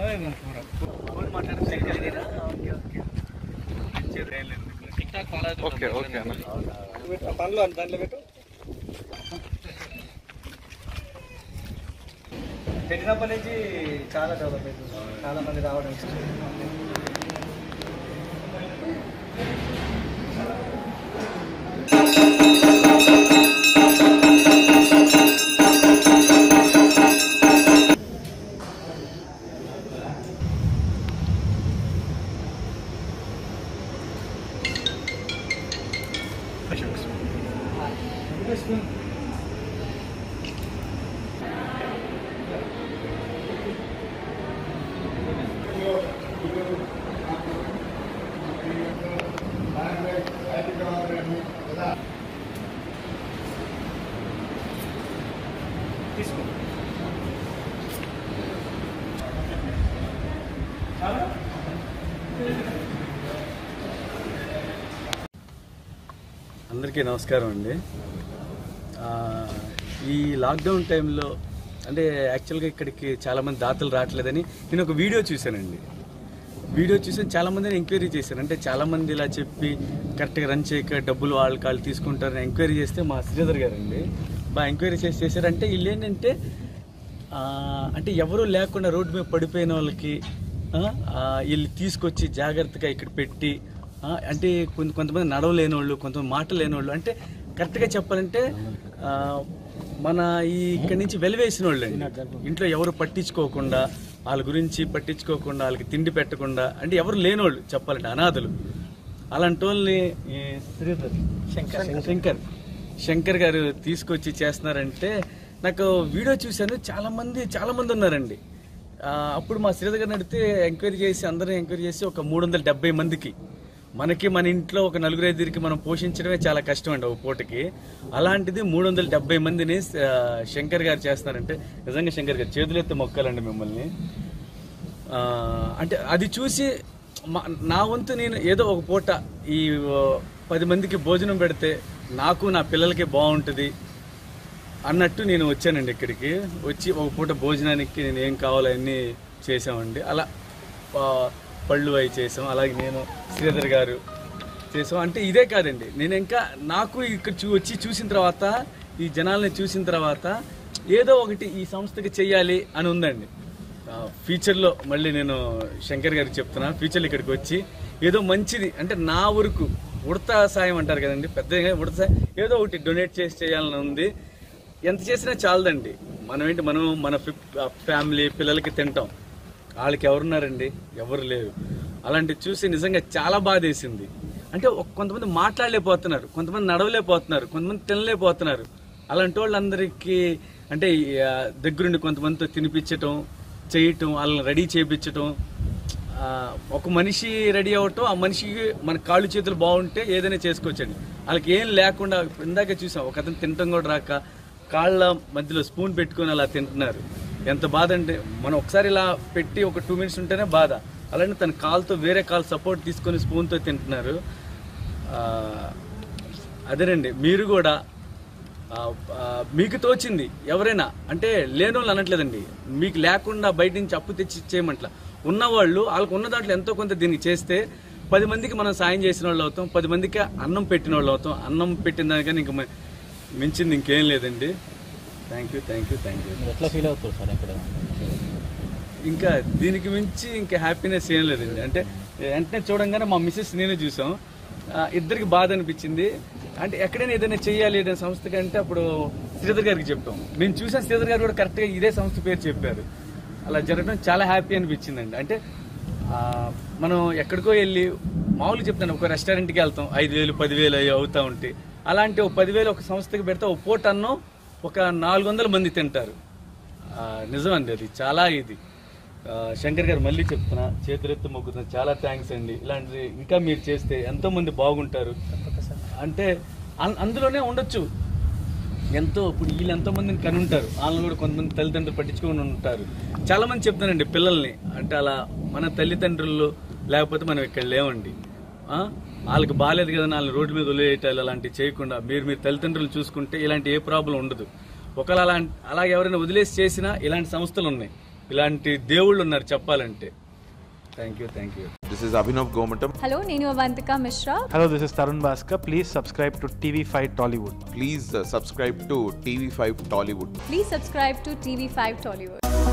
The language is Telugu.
ఓకే ఓకే అన్న పనులు అంత దాంట్లో పెట్టు పెట్టినప్పటి నుంచి చాలా డెవలప్ అవుతుంది చాలా మంది రావడం తీసుకో అందరికీ నమస్కారం అండి ఆ, ఈ లాక్డౌన్ టైంలో అంటే యాక్చువల్గా ఇక్కడికి చాలామంది దాతలు రావట్లేదని నేను ఒక వీడియో చూశానండి వీడియో చూసి చాలామందిని ఎంక్వైరీ చేశాను అంటే చాలామంది ఇలా చెప్పి కరెక్ట్గా రన్ చేయక డబ్బులు వాళ్ళ కాళ్ళు తీసుకుంటారని ఎంక్వైరీ చేస్తే మా శ్రీధర్ గారు అండి బాగా ఎంక్వైరీ చేసి చేశారంటే వీళ్ళు ఏంటంటే ఆ, అంటే ఎవరు లేకుండా రోడ్డు మీద పడిపోయిన వాళ్ళకి ఆ, ఆ, వీళ్ళు తీసుకొచ్చి జాగ్రత్తగా ఇక్కడ పెట్టి ఆ, అంటే కొంత కొంతమంది నడవలేని వాళ్ళు కొంతమంది మాట లేని వాళ్ళు అంటే కరెక్ట్గా చెప్పాలంటే ఆ, మన ఈ ఇక్కడి నుంచి వెలివేసిన వాళ్ళు ఇంట్లో ఎవరు పట్టించుకోకుండా వాళ్ళ గురించి పట్టించుకోకుండా వాళ్ళకి తిండి పెట్టకుండా అంటే ఎవరు లేనోళ్ళు చెప్పాలంటే అనాథలు అలాంటి వాళ్ళని ఈ శ్రీధర్ శంకర్ శంకర్ శంకర్ గారు తీసుకొచ్చి చేస్తున్నారంటే నాకు వీడియో చూశాను చాలా మంది చాలా మంది ఉన్నారండి ఆ, అప్పుడు మా శ్రీధర్ గారిని అడిగితే ఎంక్వైరీ చేసి అందరూ ఎంక్వైరీ చేసి ఒక మూడు వందల డెబ్బై మందికి మనకి మన ఇంట్లో ఒక నలుగురు ఐదుగురికి మనం పోషించడమే చాలా కష్టం అండి ఒక పూటకి అలాంటిది మూడు వందల డెబ్బై మందిని ఆ, శంకర్ గారు చేస్తున్నారంటే నిజంగా శంకర్ గారు చేతులెత్తి మొక్కాలండి మిమ్మల్ని ఆ, అంటే అది చూసి మా- నా వంతు నేను ఏదో ఒక పూట ఈ ఓ, పది మందికి భోజనం పెడితే నాకు నా పిల్లలకి బాగుంటుంది అన్నట్టు నేను వచ్చానండి ఇక్కడికి వచ్చి ఒక పూట భోజనానికి నేను ఏం కావాలో అన్నీ చేసామండి అలా ఆ, పళ్ళు అవి చేసాం అలాగే నేను శ్రీధర్ గారు చేసాం అంటే ఇదే కాదండి నేను ఇంకా నాకు ఇక్కడ చూ వచ్చి చూసిన తర్వాత ఈ జనాల్ని చూసిన తర్వాత ఏదో ఒకటి ఈ సంస్థకి చెయ్యాలి అని ఉందండి ఆ, ఫ్యూచర్లో మళ్ళీ నేను శంకర్ గారికి చెప్తున్నా ఫ్యూచర్లో ఇక్కడికి వచ్చి ఏదో మంచిది అంటే నా వరకు ఉడత సాయం అంటారు కదండి పెద్దగా ఉడత సాయం ఏదో ఒకటి డొనేట్ చేసి చేయాలని ఉంది ఎంత చేసినా చాలదండి మనం ఏంటి మనం మన ఫ్యామిలీ పిల్లలకి తింటాం వాళ్ళకి ఎవరున్నారండి ఎవరు లేరు అలాంటి చూసి నిజంగా చాలా బాధ వేసింది అంటే ఒక- కొంతమంది మాట్లాడలేకపోతున్నారు కొంతమంది నడవలేకపోతున్నారు కొంతమంది తినలేకపోతున్నారు అలాంటి వాళ్ళందరికీ అంటే ఈ, ఆ, దగ్గరుండి కొంతమందితో తినిపించటం చేయటం వాళ్ళని రెడీ చేయించటం ఆ, ఒక మనిషి రెడీ అవ్వటం ఆ మనిషికి మన కాళ్ళు చేతులు బాగుంటే ఏదైనా చేసుకోవచ్చండి వాళ్ళకి ఏం లేకుండా ఇందాక చూసాం ఒక అతను తినటం కూడా రాక కాళ్ళ మధ్యలో స్పూన్ పెట్టుకొని అలా తింటున్నారు ఎంత బాధ అంటే మనం ఒకసారి ఇలా పెట్టి ఒక టూ మినిట్స్ ఉంటేనే బాధ అలానే తన కాలుతో వేరే కాలు సపోర్ట్ తీసుకొని స్పూన్తో తింటున్నారు ఆ, అదేనండి మీరు కూడా ఆ, ఆ, మీకు తోచింది ఎవరైనా అంటే లేనోళ్ళు అనట్లేదండి మీకు లేకుండా బయట నుంచి అప్పు తెచ్చి ఇచ్చేయమంట్లా ఉన్నవాళ్ళు వాళ్ళకు ఉన్న దాంట్లో ఎంతో కొంత దీనికి చేస్తే పది మందికి మనం సాయం చేసిన వాళ్ళు అవుతాం పది మందికి అన్నం పెట్టిన వాళ్ళు అవుతాం అన్నం పెట్టిన దానికని ఇంక మ- మించింది ఇంకేం లేదండి thank you thank you thank you ఎట్లా ఫీల్ అవుతారు సార్ అక్కడ ఇంకా దీనికి మించి ఇంకా హ్యాపీనెస్ ఏం లేదండి అంటే వెంటనే చూడంగానే మా మిస్సెస్ నేను చూసాం ఆ, ఇద్దరికి బాధ అనిపించింది అంటే ఎక్కడైనా ఏదైనా చేయాలి ఏదైనా సంస్థకి అంటే అప్పుడు శ్రీధర్ గారికి చెప్పాం మేము చూసాం శ్రీధర్ గారు కూడా కరెక్ట్గా ఇదే సంస్థ పేరు చెప్పారు అలా జరగడం చాలా హ్యాపీ అనిపించిందండి అంటే ఆ, మనం ఎక్కడికో వెళ్ళి మామూలుగా చెప్తాను ఒక రెస్టారెంట్కి వెళ్తాం ఐదు వేలు పదివేలు అవి అవుతా ఉంటాయి అలాంటి ఒక పదివేలు ఒక సంస్థకి పెడితే ఒక పూట అన్నం ఒక నాలుగు వందల మంది తింటారు ఆ, నిజమండి అది చాలా ఇది ఆ, శంకర్ గారు మళ్ళీ చెప్తున్నా చేతులెత్తి మొక్కుతున్నా చాలా థ్యాంక్స్ అండి ఇలాంటిది ఇంకా మీరు చేస్తే ఎంతో మంది బాగుంటారు అంటే అన్- అందులోనే ఉండొచ్చు ఎంతో ఇప్పుడు వీళ్ళు ఎంతో మందిని కని ఉంటారు వాళ్ళని కూడా కొంతమంది తల్లిదండ్రులు పట్టించుకొని ఉంటారు చాలా మంది చెప్తానండి పిల్లల్ని అంటే అలా మన తల్లిదండ్రులు లేకపోతే మనం ఇక్కడ లేవండి ఆ? వాళ్ళకి బాగాలేదు కదా వాళ్ళని రోడ్డు మీద వదిలేయటాలు అలాంటివి చేయకుండా మీరు మీరు తల్లిదండ్రులు చూసుకుంటే ఇలాంటి ఏ ప్రాబ్లం ఉండదు ఒకవేళ అలా అలా ఎవరైనా వదిలేసి చేసినా ఇలాంటి సంస్థలు ఉన్నాయి ఇలాంటి దేవుళ్ళు ఉన్నారు చెప్పాలంటే thank you thank you This is Abhinav Gomatam. Hello నేను Avantika Mishra Hello, this is Tarun Bhaskar. Please subscribe to TV5 Tollywood. Please uh, subscribe to TV5 Tollywood. Please subscribe to TV five Tollywood